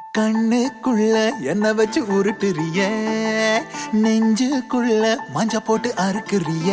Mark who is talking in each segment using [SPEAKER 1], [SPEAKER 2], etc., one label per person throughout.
[SPEAKER 1] கண்ணுக்குள்ள என்ன வச்சு உருட்டுறிய நெஞ்சுக்குள்ள மஞ்ச போட்டு அறுக்குறிய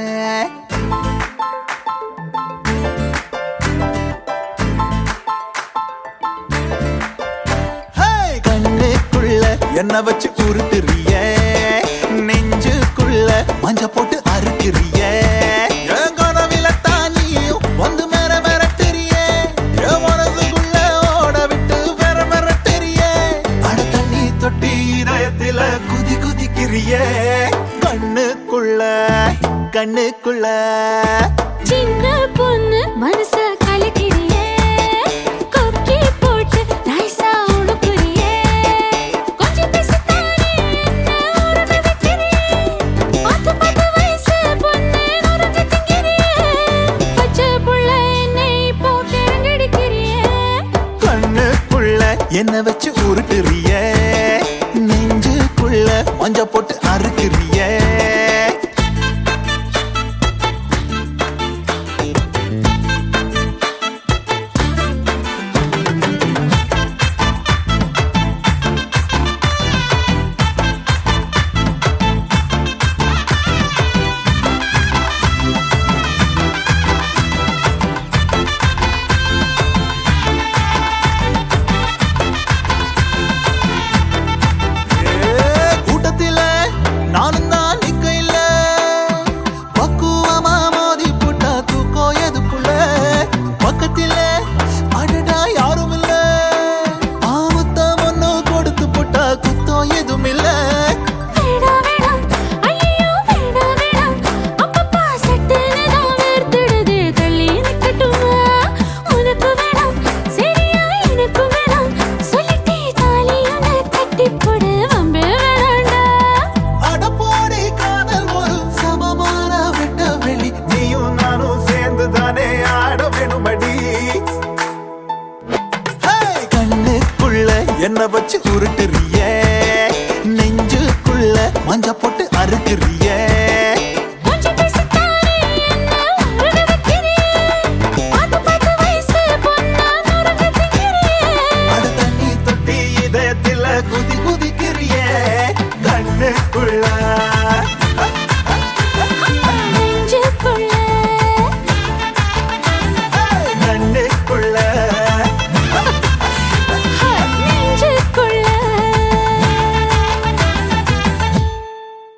[SPEAKER 1] ஹேய்! கண்ணுக்குள்ள என்ன வச்சு உருட்டுறிய நெஞ்சுக்குள்ள மஞ்ச போட்டு அறுக்குறிய என் கனவில தானியும் வந்து மேல மிரட்டுறிய என் மனசுக்குள்ள ஓட விட்டு வேற மிரட்டுறிய அட தண்ணி தொட்டி இதயத்தில குதி குதிக்கிறிய கண்ணுக்குள்ள கண்ணுக்குள்ள
[SPEAKER 2] சின்ன பொண்ணு மனச கலக்கிறியே கொக்கி போட்டு நைசா உடுப்புறியே கொஞ்சம் பேசித்தானே என்ன உறங்க வைக்கிறியே பத்து பத்து வயசு பொண்ணு நுறஞ்சு திங்கிறியே பச்சை புள்ள என்னை போட்டு இறங்கடிக்கிறியே
[SPEAKER 1] கண்ணுக்குள்ள என்ன வச்சு உருட்டுறிய நெஞ்சுக்குள்ள மஞ்ச போட்டு அறுக்குறிய கூட்டத்தில நானும் தான் நிக்க இல்ல பக்குவமா மோதி புட்டா தூக்கோ எதுக்குள்ள பக்கத்தில அடடா யாரும் இல்ல ஆமுத்தம் ஒண்ணு கொடுத்து புட்டா குத்தோ எதுவும் இல்ல
[SPEAKER 2] வேணா வேணாம் ஐயோ வேணா வேணாம் அப்பப்பா சட்டுன்னு தான் வேர்த்திடுது தள்ளி நிக்கட்டுமா உனக்கு வேணாம் சரியா எனக்கு வேணாம் சொல்லிட்டே தாலியான கட்டி போடு வம்பு வேணாண்டா
[SPEAKER 1] அட போடி காதல் ஒரு சமமான விட்ட வெளி நீயும் நானும் சேர்ந்து தானே ஆட வேணுமடி ஹேய்! கண்ணுக்குள்ள என்ன வச்சு உருட்டுறிய நெஞ்சுக்குள்ள மஞ்ச போட்டு அறுக்குறிய